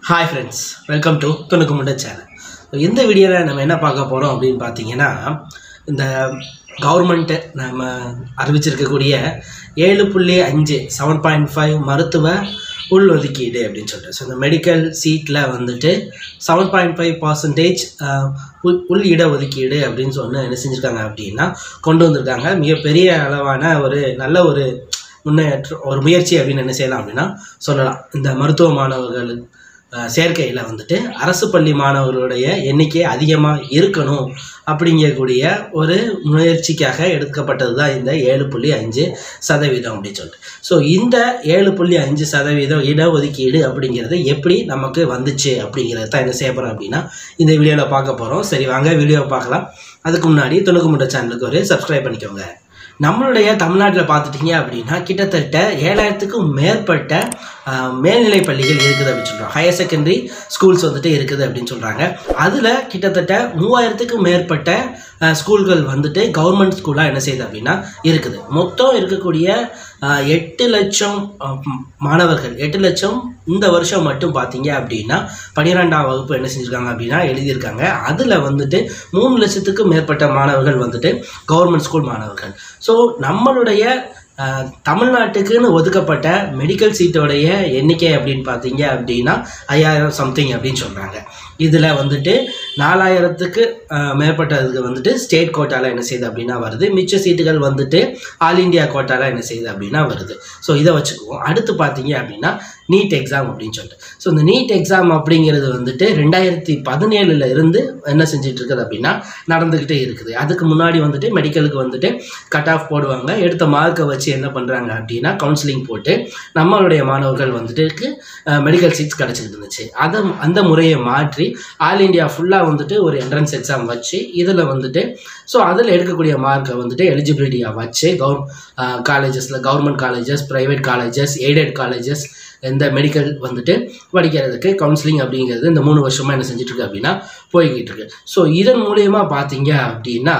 hi friends welcome to Thunukku Muttai channel இந்த வீடியோவில் நம்ம என்ன பார்க்க போகிறோம் அப்படின்னு பார்த்தீங்கன்னா இந்த கவர்மெண்ட்டு நம்ம அறிவிச்சிருக்கக்கூடிய ஏழு புள்ளி அஞ்சு செவன் பாயிண்ட் ஃபைவ் மருத்துவ உள் ஒதுக்கீடு அப்படின்னு சொல்லிட்டு ஸோ இந்த மெடிக்கல் சீட்டில் வந்துட்டு செவன் பாயிண்ட் ஃபைவ் பர்சன்டேஜ் உள் உள் இட ஒதுக்கீடு அப்படின்னு சொன்னு என்ன செஞ்சுருக்காங்க அப்படின்னா கொண்டு வந்திருக்காங்க மிகப்பெரிய அளவான ஒரு நல்ல ஒரு முன்னேற்றம் ஒரு முயற்சி அப்படின்னு என்ன செய்யலாம் அப்படின்னா சொல்லலாம் இந்த மருத்துவ மாணவர்கள் அஹ், சேர்க்கையில் வந்துட்டு அரசு பள்ளி மாணவர்களுடைய எண்ணிக்கை அதிகமாக இருக்கணும் அப்படிங்கக்கூடிய ஒரு முயற்சிக்காக எடுக்கப்பட்டது தான் இந்த ஏழு புள்ளி அஞ்சு சதவீதம் அப்படின்னு சொல்லிட்டு ஸோ இந்த ஏழு புள்ளி அஞ்சு சதவீதம் இடஒதுக்கீடு அப்படிங்கிறது எப்படி நமக்கு வந்துச்சு அப்படிங்கிறது தான் என்ன செய்ய போகிறோம் அப்படின்னா இந்த வீடியோவில் பார்க்க போகிறோம் சரி வாங்க வீடியோவை பார்க்கலாம் அதுக்கு முன்னாடி துணுக்கு முட்டை சேனலுக்கு ஒரு சப்ஸ்கிரைப் பண்ணிக்கோங்க நம்மளுடைய தமிழ்நாட்டில் பார்த்துட்டீங்க அப்படின்னா கிட்டத்தட்ட ஏழாயிரத்துக்கும் மேற்பட்ட ஆஹ், மேல்நிலை பள்ளிகள் இருக்குது அப்படின்னு சொல்கிறோம் ஹையர் செகண்டரி ஸ்கூல்ஸ் வந்துட்டு இருக்குது அப்படின்னு சொல்கிறாங்க அதில் கிட்டத்தட்ட மூவாயிரத்துக்கும் மேற்பட்ட ஆஹ், ஸ்கூல்கள் வந்துட்டு கவர்மெண்ட் ஸ்கூலாக என்ன செய்யுது அப்படின்னா இருக்குது மொத்தம் இருக்கக்கூடிய ஆஹ், எட்டு லட்சம் ஆஹ், ம், மாணவர்கள் எட்டு லட்சம் இந்த வருஷம் மட்டும் பார்த்தீங்க அப்படின்னா பன்னிரெண்டாம் வகுப்பு என்ன செஞ்சுருக்காங்க அப்படின்னா எழுதியிருக்காங்க அதில் வந்துட்டு மூணு லட்சத்துக்கும் மேற்பட்ட மாணவர்கள் வந்துட்டு கவர்மெண்ட் ஸ்கூல் மாணவர்கள் ஸோ நம்மளுடைய அஹ், தமிழ்நாட்டுக்குன்னு ஒதுக்கப்பட்ட மெடிக்கல் சீட்டோடைய எண்ணிக்கை அப்படின்னு பார்த்தீங்க அப்படின்னா ஐயாயிரம் சம்திங் அப்படின்னு சொல்கிறாங்க இதில் வந்துட்டு நாலாயிரத்துக்கு அஹ், மேற்பட்டதுக்கு வந்துட்டு ஸ்டேட் கோட்டாவில் என்ன செய்யுது அப்படின்னா வருது மிச்ச சீட்டுகள் வந்துட்டு ஆல் இந்தியா கோட்டாவில் என்ன செய்யுது அப்படின்னா வருது ஸோ இதை வச்சுக்குவோம் அடுத்து பார்த்தீங்க அப்படின்னா நீட் எக்ஸாம் அப்படின்னு சொல்லிட்டு ஸோ இந்த நீட் எக்ஸாம் அப்படிங்கிறது வந்துட்டு ரெண்டாயிரத்தி பதினேழுல இருந்து என்ன செஞ்சுட்டு இருக்குது அப்படின்னா நடந்துக்கிட்டே இருக்குது அதுக்கு முன்னாடி வந்துட்டு மெடிக்கலுக்கு வந்துட்டு கட் ஆஃப் போடுவாங்க எடுத்த மார்க்கை வச்சு என்ன பண்ணுறாங்க அப்படின்னா கவுன்சிலிங் போட்டு நம்மளுடைய மாணவர்கள் வந்துட்டு மெடிக்கல் சீட்ஸ் கிடச்சிக்கிட்டு இருந்துச்சு அதை அந்த முறையை மாற்றி ஆல் இந்தியா ஃபுல்லாக வந்துட்டு ஒரு என்ட்ரன்ஸ் எக்ஸாம் வச்சு இதில் வந்துட்டு ஸோ அதில் எடுக்கக்கூடிய மார்க்கை வந்துட்டு எலிஜிபிலிட்டியாக வச்சு கவர் காலேஜஸில் government colleges private colleges aided colleges இந்த மெடிக்கல் வந்துட்டு படிக்கிறதுக்கு கவுன்சிலிங் அப்படிங்கிறது இந்த மூணு வருஷமாக என்ன செஞ்சுட்டு இருக்கு அப்படின்னா போய்கிட்டு இருக்கு ஸோ இதன் மூலயமா பார்த்தீங்க அப்படின்னா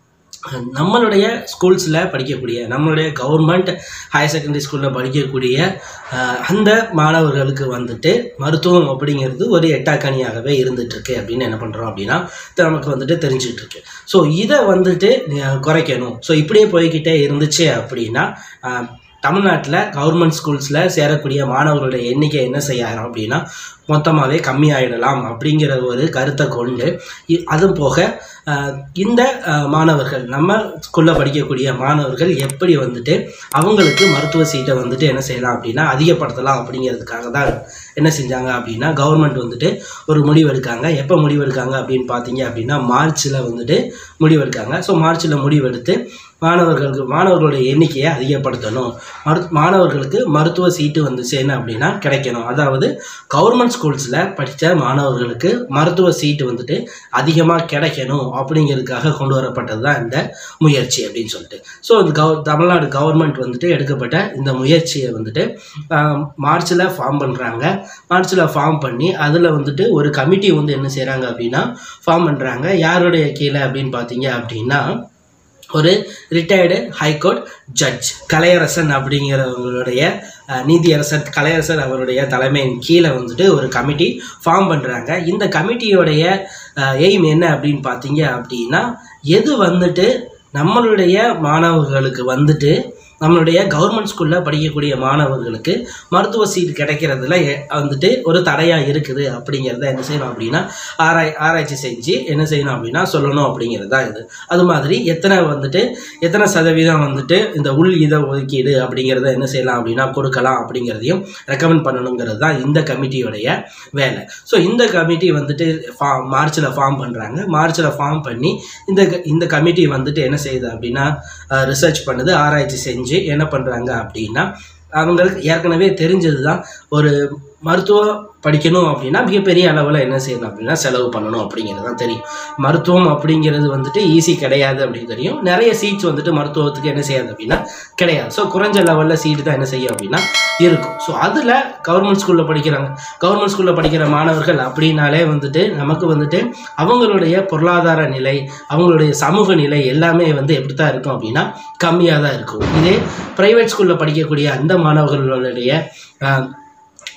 நம்மளுடைய ஸ்கூல்ஸில் படிக்கக்கூடிய நம்மளுடைய கவர்மெண்ட் ஹையர் செகண்டரி ஸ்கூலில் படிக்கக்கூடிய அஹ், அந்த மாணவர்களுக்கு வந்துட்டு மருத்துவம் அப்படிங்கிறது ஒரு எட்டாக்கணியாகவே இருந்துகிட்ருக்கு அப்படின்னு என்ன பண்ணுறோம் அப்படின்னா நமக்கு வந்துட்டு தெரிஞ்சுட்டு இருக்கு ஸோ இதை வந்துட்டு அஹ், குறைக்கணும் ஸோ இப்படியே போய்கிட்டே இருந்துச்சு அப்படின்னா அஹ், தமிழ்நாட்டில் கவர்மெண்ட் ஸ்கூல்ஸில் சேரக்கூடிய மாணவர்களுடைய எண்ணிக்கை என்ன செய்யறோம் அப்படின்னா மொத்தமாகவே கம்மியாயிடலாம் அப்படிங்கிற ஒரு கருத்தை கொண்டு இ- அதுவும் போக அஹ், இந்த அஹ், மாணவர்கள் நம்ம ஸ்கூலில் படிக்கக்கூடிய மாணவர்கள் எப்படி வந்துட்டு அவங்களுக்கு மருத்துவ சீட்டை வந்துட்டு என்ன செய்யலாம் அப்படின்னா அதிகப்படுத்தலாம் அப்படிங்கிறதுக்காக தான் என்ன செஞ்சாங்க அப்படின்னா கவர்மெண்ட் வந்துட்டு ஒரு முடிவெடுக்காங்க எப்போ முடிவெடுக்காங்க அப்படின்னு பார்த்தீங்க அப்படின்னா மார்ச்சில் வந்துட்டு முடிவெடுக்காங்க ஸோ மார்ச்சில் முடிவெடுத்து மாணவர்களுக்கு மாணவர்களுடைய எண்ணிக்கையை அதிகப்படுத்தணும் மரு மாணவர்களுக்கு மருத்துவ சீட்டு வந்து செய்யணும் அப்படின்னா கிடைக்கணும் அதாவது கவர்மெண்ட் ஸ்கூல்ஸில் படித்த மாணவர்களுக்கு மருத்துவ சீட்டு வந்துட்டு அதிகமாக கிடைக்கணும் அப்படிங்கிறதுக்காக கொண்டு வரப்பட்டது தான் இந்த முயற்சி அப்படின்னு சொல்லிட்டு ஸோ இந்த கவ தமிழ்நாடு கவர்மெண்ட் வந்துட்டு எடுக்கப்பட்ட இந்த முயற்சியை வந்துட்டு மார்ச்சில் ஃபார்ம் பண்ணுறாங்க மார்ச்சில் ஃபார்ம் பண்ணி அதில் வந்துட்டு ஒரு கமிட்டி வந்து என்ன செய்கிறாங்க அப்படின்னா ஃபார்ம் பண்ணுறாங்க யாருடைய கீழே அப்படின்னு பார்த்தீங்க அப்படின்னா ஒரு ரிட்டையர்டு ஹைகோர்ட் ஜட்ஜ் கலையரசன் அப்படிங்கிறவங்களுடைய அஹ், நீதியரசர் கலையரசர் அவருடைய தலைமையின் கீழே வந்துட்டு ஒரு கமிட்டி ஃபார்ம் பண்ணுறாங்க இந்த கமிட்டியோடைய எய்ம் என்ன அப்படின்னு பார்த்தீங்க அப்படின்னா எது வந்துட்டு நம்மளுடைய மாணவர்களுக்கு வந்துட்டு நம்மளுடைய கவர்மெண்ட் ஸ்கூலில் படிக்கக்கூடிய மாணவர்களுக்கு மருத்துவ சீட் கிடைக்கிறதுல எ- வந்துட்டு ஒரு தடையாக இருக்குது அப்படிங்கிறத என்ன செய்யணும் அப்படின்னா ஆராய் ஆராய்ச்சி செஞ்சு என்ன செய்யணும் அப்படின்னா சொல்லணும் அப்படிங்கிறது தான் இது அது மாதிரி எத்தனை வந்துட்டு எத்தனை சதவீதம் வந்துட்டு இந்த உள் இத ஒதுக்கீடு அப்படிங்கிறத என்ன செய்யலாம் அப்படின்னா கொடுக்கலாம் அப்படிங்கிறதையும் ரெக்கமெண்ட் பண்ணணுங்கிறது தான் இந்த கமிட்டியோடைய வேலை ஸோ இந்த கமிட்டி வந்துட்டு ஃபார்ம் மார்ச்சில் ஃபார்ம் பண்ணுறாங்க மார்ச்சில் ஃபார்ம் பண்ணி இந்த க- இந்த கமிட்டி வந்துட்டு என்ன செய்யுது அப்படின்னா ரிசர்ச் பண்ணுது ஆராய்ச்சி செஞ்சு என்ன பண்ணுறாங்க அப்படின்னா அவங்களுக்கு ஏற்கனவே தெரிஞ்சது தான் ஒரு மருத்துவம் படிக்கணும் அப்படின்னா மிகப்பெரிய அளவில் என்ன செய்யணும் அப்படின்னா செலவு பண்ணணும் அப்படிங்கிறது தான் தெரியும் மருத்துவம் அப்படிங்கிறது வந்துட்டு ஈஸி கிடையாது அப்படின்னு தெரியும் நிறைய சீட்ஸ் வந்துட்டு மருத்துவத்துக்கு என்ன செய்யாது அப்படின்னா கிடையாது ஸோ குறைஞ்ச லெவலில் சீட்டு தான் என்ன செய்யும் அப்படின்னா இருக்கும் ஸோ அதில் கவர்மெண்ட் ஸ்கூலில் படிக்கிறாங்க கவர்மெண்ட் ஸ்கூலில் படிக்கிற மாணவர்கள் அப்படின்னாலே வந்துட்டு நமக்கு வந்துட்டு அவங்களுடைய பொருளாதார நிலை அவங்களுடைய சமூக நிலை எல்லாமே வந்து எப்படி தான் இருக்கும் அப்படின்னா கம்மியாக தான் இருக்கும் இதே ப்ரைவேட் ஸ்கூலில் படிக்கக்கூடிய அந்த மாணவர்களுடைய ஆஹ்,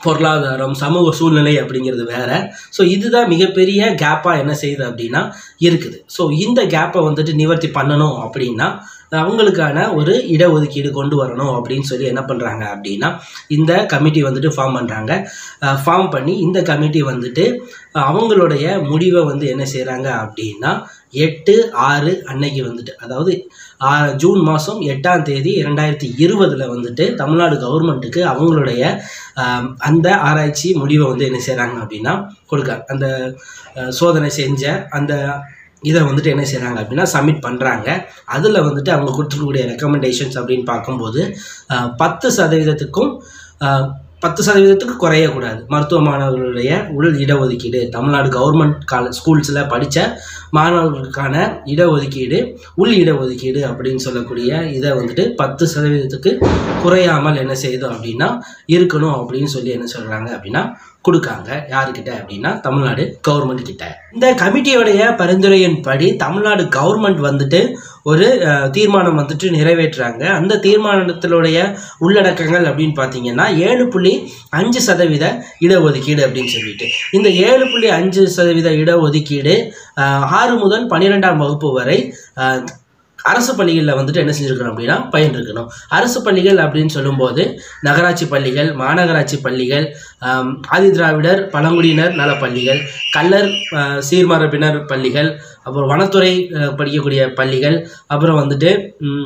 பொருளாதாரம் சமூக சூழ்நிலை அப்படிங்கிறது வேற ஸோ இதுதான் மிகப்பெரிய கேப்பாக என்ன செய்யுது அப்படின்னா இருக்குது ஸோ இந்த கேப்பை வந்துட்டு நிவர்த்தி பண்ணணும் அப்படின்னா அவங்களுக்கான ஒரு இடஒதுக்கீடு கொண்டு வரணும் அப்படின்னு சொல்லி என்ன பண்ணுறாங்க அப்படின்னா இந்த கமிட்டி வந்துட்டு ஃபார்ம் பண்ணுறாங்க ஃபார்ம் பண்ணி இந்த கமிட்டி வந்துட்டு அஹ், அவங்களுடைய முடிவை வந்து என்ன செய்கிறாங்க அப்படின்னா எட்டு ஆறு அன்னைக்கு வந்துட்டு அதாவது ஆ- ஜூன் மாதம் எட்டாம் தேதி இரண்டாயிரத்தி இருபதில் வந்துட்டு தமிழ்நாடு கவர்மெண்ட்டுக்கு அவங்களுடைய ஆம், அந்த ஆராய்ச்சி முடிவை வந்து என்ன செய்கிறாங்க அப்படின்னா கொடுக்க அந்த அஹ், சோதனை செஞ்ச அந்த இதை வந்துட்டு என்ன செய்கிறாங்க அப்படின்னா சப்மிட் பண்ணுறாங்க அதில் வந்துட்டு அவங்க கொடுத்துருக்கக்கூடிய ரெக்கமெண்டேஷன்ஸ் அப்படின்னு பார்க்கும்போது அஹ், பத்து சதவீதத்துக்கும் அஹ், பத்து சதவீதத்துக்கு குறையக்கூடாது மருத்துவ மாணவர்களுடைய உள் இடஒதுக்கீடு தமிழ்நாடு கவர்மெண்ட் கால ஸ்கூல்ஸில் படித்த மாணவர்களுக்கான இடஒதுக்கீடு உள் இடஒதுக்கீடு அப்படின்னு சொல்லக்கூடிய இதை வந்துட்டு பத்து சதவீதத்துக்கு குறையாமல் என்ன செய்யுது அப்படின்னா இருக்கணும் அப்படின்னு சொல்லி என்ன சொல்கிறாங்க அப்படின்னா கொடுக்காங்க யாருக்கிட்ட அப்படின்னா தமிழ்நாடு கவர்மெண்ட் கிட்ட இந்த கமிட்டியோடைய பரிந்துரையின்படி தமிழ்நாடு கவர்மெண்ட் வந்துட்டு ஒரு அஹ், தீர்மானம் வந்துட்டு நிறைவேற்றுறாங்க அந்த தீர்மானத்தினுடைய உள்ளடக்கங்கள் அப்படின்னு பார்த்தீங்கன்னா ஏழு புள்ளி அஞ்சு சதவீத இடஒதுக்கீடு அப்படின்னு சொல்லிட்டு இந்த ஏழு புள்ளி அஞ்சு சதவீத இடஒதுக்கீடு அஹ், ஆறு முதல் பன்னிரெண்டாம் வகுப்பு வரை அஹ், அரசு பள்ளிகளில் வந்துட்டு என்ன செஞ்சுருக்கணும் அப்படின்னா பயின்றிருக்கணும் அரசு பள்ளிகள் அப்படின்னு சொல்லும்போது நகராட்சி பள்ளிகள் மாநகராட்சி பள்ளிகள் ஆம், ஆதிதிராவிடர் பழங்குடியினர் நல பள்ளிகள் கல்லர் அஹ், சீர்மரபினர் பள்ளிகள் அப்புறம் வனத்துறை அஹ், படிக்கக்கூடிய பள்ளிகள் அப்புறம் வந்துட்டு ம்,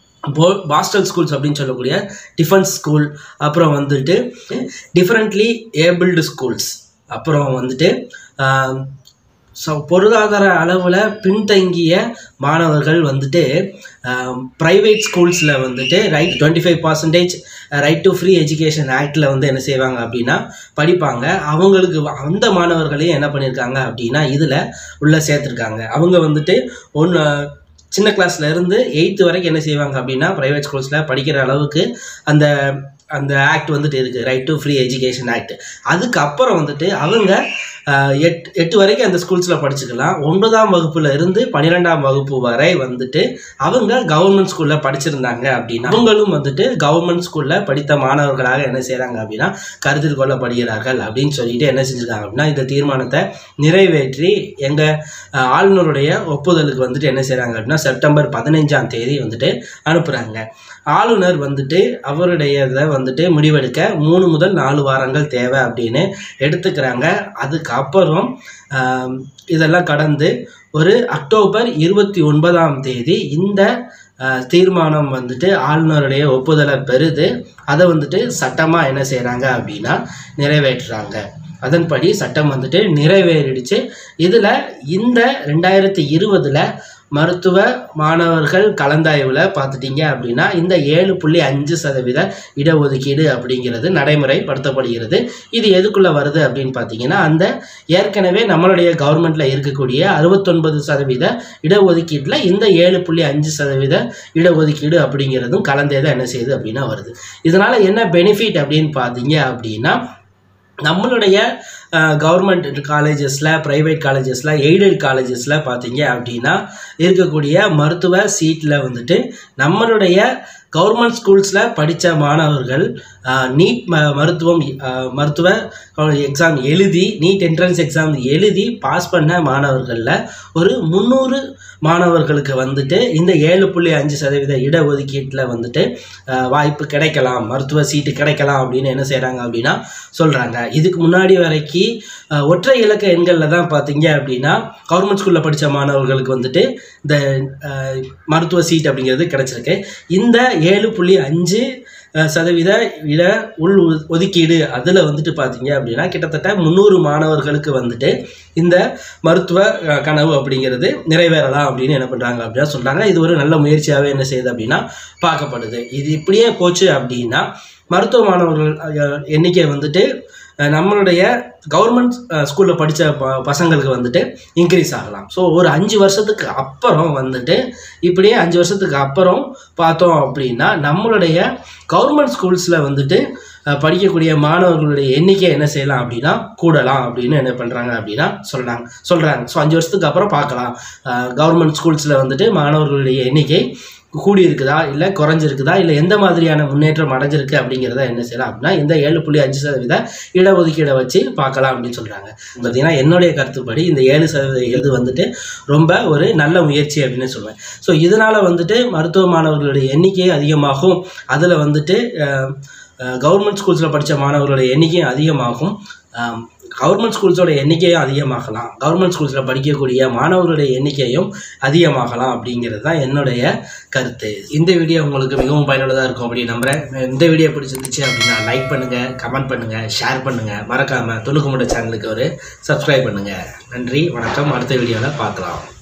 போ பாஸ்டல் ஸ்கூல்ஸ் அப்படின்னு சொல்லக்கூடிய டிஃபென்ஸ் ஸ்கூல் அப்புறம் வந்துட்டு டிஃப்ரெண்ட்லி ஏபிள்டு ஸ்கூல்ஸ் அப்புறம் வந்துட்டு ஆம், ஸோ பொருளாதார அளவில் பின்தங்கிய மாணவர்கள் வந்துட்டு ப்ரைவேட் ஸ்கூல்ஸில் வந்துட்டு right twenty five percentage right to free education ஆக்டில் வந்து என்ன செய்வாங்க அப்படின்னா படிப்பாங்க அவங்களுக்கு வ- அந்த மாணவர்களையும் என்ன பண்ணியிருக்காங்க அப்படின்னா இதில் உள்ளே சேர்த்துருக்காங்க அவங்க வந்துட்டு ஒன்று சின்ன கிளாஸ்ல இருந்து எயித்து வரைக்கும் என்ன செய்வாங்க அப்படின்னா ப்ரைவேட் ஸ்கூல்ஸில் படிக்கிற அளவுக்கு அந்த அந்த ஆக்ட் வந்துட்டு இருக்குது right to free education act அதுக்கப்புறம் வந்துட்டு அவங்க ஆஹ், எட் எட்டு வரைக்கும் அந்த ஸ்கூல்ஸில் படிச்சுக்கலாம் ஒன்பதாம் வகுப்புல இருந்து பன்னிரெண்டாம் வகுப்பு வரை வந்துட்டு அவங்க கவர்மெண்ட் ஸ்கூலில் படிச்சிருந்தாங்க அப்படின்னா அவங்களும் வந்துட்டு கவர்மெண்ட் ஸ்கூலில் படித்த மாணவர்களாக என்ன செய்கிறாங்க அப்படின்னா கருத்தில் கொள்ளப்படுகிறார்கள் அப்படின்னு சொல்லிட்டு என்ன செஞ்சுருக்காங்க அப்படின்னா இந்த தீர்மானத்தை நிறைவேற்றி எங்கள் ஆளுநருடைய ஒப்புதலுக்கு வந்துட்டு என்ன செய்கிறாங்க அப்படின்னா செப்டம்பர் பதினைஞ்சாம் தேதி வந்துட்டு அனுப்புகிறாங்க ஆளுநர் வந்துட்டு அவருடைய இதை வந்துட்டு முடிவெடுக்க மூணு முதல் நாலு வாரங்கள் தேவை அப்படின்னு எடுத்துக்கிறாங்க அதுக்கப்புறம் ஆம், இதெல்லாம் கடந்து ஒரு அக்டோபர் இருபத்தி ஒன்பதாம் தேதி இந்த ஆஹ், தீர்மானம் வந்துட்டு ஆளுநருடைய ஒப்புதலை பெறுது அதை வந்துட்டு சட்டமாக என்ன செய்கிறாங்க அப்படின்னா நிறைவேற்றுறாங்க அதன்படி சட்டம் வந்துட்டு நிறைவேறிடுச்சு இதில் இந்த ரெண்டாயிரத்தி இருபதில் மருத்துவ மாணவர்கள் கலந்தாய்வில் பார்த்துட்டீங்க அப்படின்னா இந்த ஏழு புள்ளி அஞ்சு சதவீத இடஒதுக்கீடு அப்படிங்கிறது நடைமுறைப்படுத்தப்படுகிறது இது எதுக்குள்ளே வருது அப்படின்னு பார்த்தீங்கன்னா அந்த ஏற்கனவே நம்மளுடைய கவர்மெண்ட்டில் இருக்கக்கூடிய அறுபத்தொன்பது சதவீத இடஒதுக்கீட்டில் இந்த ஏழு புள்ளி அஞ்சு சதவீத இடஒதுக்கீடு அப்படிங்கிறதும் கலந்தே தான் என்ன செய்யுது அப்படின்னா வருது இதனால் என்ன பெனிஃபிட் அப்படின்னு பார்த்தீங்க அப்படின்னா நம்மளுடைய கவர்மெண்ட் காலேஜஸில் ப்ரைவேட் காலேஜஸில் எய்டட் காலேஜஸில் பார்த்தீங்க அப்படின்னா இருக்கக்கூடிய மருத்துவ சீட்டில் வந்துட்டு நம்மளுடைய கவர்மெண்ட் ஸ்கூல்ஸில் படித்த மாணவர்கள் நீட் ம மருத்துவம் அஹ், மருத்துவ எக்ஸாம் எழுதி நீட் என்ட்ரன்ஸ் எக்ஸாம் எழுதி பாஸ் பண்ண மாணவர்களில் ஒரு முந்நூறு மாணவர்களுக்கு வந்துட்டு இந்த ஏழு புள்ளி அஞ்சு சதவீத இடஒதுக்கீட்டில் வந்துட்டு அஹ், வாய்ப்பு கிடைக்கலாம் மருத்துவ சீட்டு கிடைக்கலாம் அப்படின்னு என்ன செய்கிறாங்க அப்படின்னா சொல்கிறாங்க இதுக்கு முன்னாடி வரைக்கும் அஹ், ஒற்றை இலக்க எண்களில் தான் பார்த்தீங்க அப்படின்னா கவர்மெண்ட் ஸ்கூலில் படித்த மாணவர்களுக்கு வந்துட்டு இந்த அஹ், மருத்துவ சீட் அப்படிங்கிறது கிடச்சிருக்கு இந்த ஏழு புள்ளி அஞ்சு அஹ், சதவீத இட உள் ஒ- ஒதுக்கீடு அதில் வந்துட்டு பார்த்தீங்க அப்படின்னா கிட்டத்தட்ட முந்நூறு மாணவர்களுக்கு வந்துட்டு இந்த மருத்துவ அஹ், கனவு அப்படிங்கிறது நிறைவேறலாம் அப்படின்னு என்ன பண்ணுறாங்க அப்படின்னா சொல்கிறாங்க இது ஒரு நல்ல முயற்சியாகவே என்ன செய்யுது அப்படின்னா பார்க்கப்படுது இது இப்படியே போச்சு அப்படின்னா மருத்துவ மாணவர்கள் அஹ், எண்ணிக்கை வந்துட்டு அஹ், நம்மளுடைய கவர்மெண்ட் ஸ்கூலில் படித்த ப பசங்களுக்கு வந்துட்டு இன்க்ரீஸ் ஆகலாம் ஸோ ஒரு அஞ்சு வருஷத்துக்கு அப்புறம் வந்துட்டு இப்படியே அஞ்சு வருஷத்துக்கு அப்புறம் பார்த்தோம் அப்படின்னா நம்மளுடைய கவர்மெண்ட் ஸ்கூல்ஸில் வந்துட்டு அஹ், படிக்கக்கூடிய மாணவர்களுடைய எண்ணிக்கை என்ன செய்யலாம் அப்படின்னா கூடலாம் அப்படின்னு என்ன பண்ணுறாங்க அப்படின்னா சொல்கிறாங்க சொல்கிறாங்க ஸோ அஞ்சு வருஷத்துக்கு அப்புறம் பார்க்கலாம் கவர்மெண்ட் ஸ்கூல்ஸில் வந்துட்டு மாணவர்களுடைய எண்ணிக்கை கூடி இருக்குதா இல்லை குறைஞ்சிருக்குதா இல்லை எந்த மாதிரியான முன்னேற்றம் அடைஞ்சிருக்கு அப்படிங்கிறத என்ன செய்யலாம் அப்படின்னா இந்த ஏழு புள்ளி அஞ்சு சதவீத இடஒதுக்கீடை வச்சு பார்க்கலாம் அப்படின்னு சொல்கிறாங்க பார்த்தீங்கன்னா என்னுடைய கருத்துப்படி இந்த ஏழு சதவீத இது வந்துட்டு ரொம்ப ஒரு நல்ல முயற்சி அப்படின்னு சொல்லுவேன் ஸோ இதனால் வந்துட்டு மருத்துவ மாணவர்களுடைய எண்ணிக்கை அதிகமாகும் அதில் வந்துட்டு கவர்மெண்ட் ஸ்கூல்ஸில் படித்த மாணவர்களுடைய எண்ணிக்கையும் அதிகமாகும் கவர்மெண்ட் ஸ்கூல்ஸோட எண்ணிக்கையும் அதிகமாகலாம் கவர்மெண்ட் ஸ்கூல்ஸில் படிக்கக்கூடிய மாணவர்களுடைய எண்ணிக்கையும் அதிகமாகலாம் அப்படிங்கிறது தான் என்னுடைய கருத்து இந்த வீடியோ உங்களுக்கு மிகவும் பயனுள்ளதாக இருக்கும் அப்படின்னு நம்புகிறேன் இந்த வீடியோ பிடிச்சிருந்துச்சு அப்படின்னா லைக் பண்ணுங்கள் கமெண்ட் பண்ணுங்கள் ஷேர் பண்ணுங்கள் மறக்காமல் துணுக்குமுட்ட சேனலுக்கு ஒரு சப்ஸ்கிரைப் பண்ணுங்கள் நன்றி வணக்கம் அடுத்த வீடியோவில் பார்க்கலாம்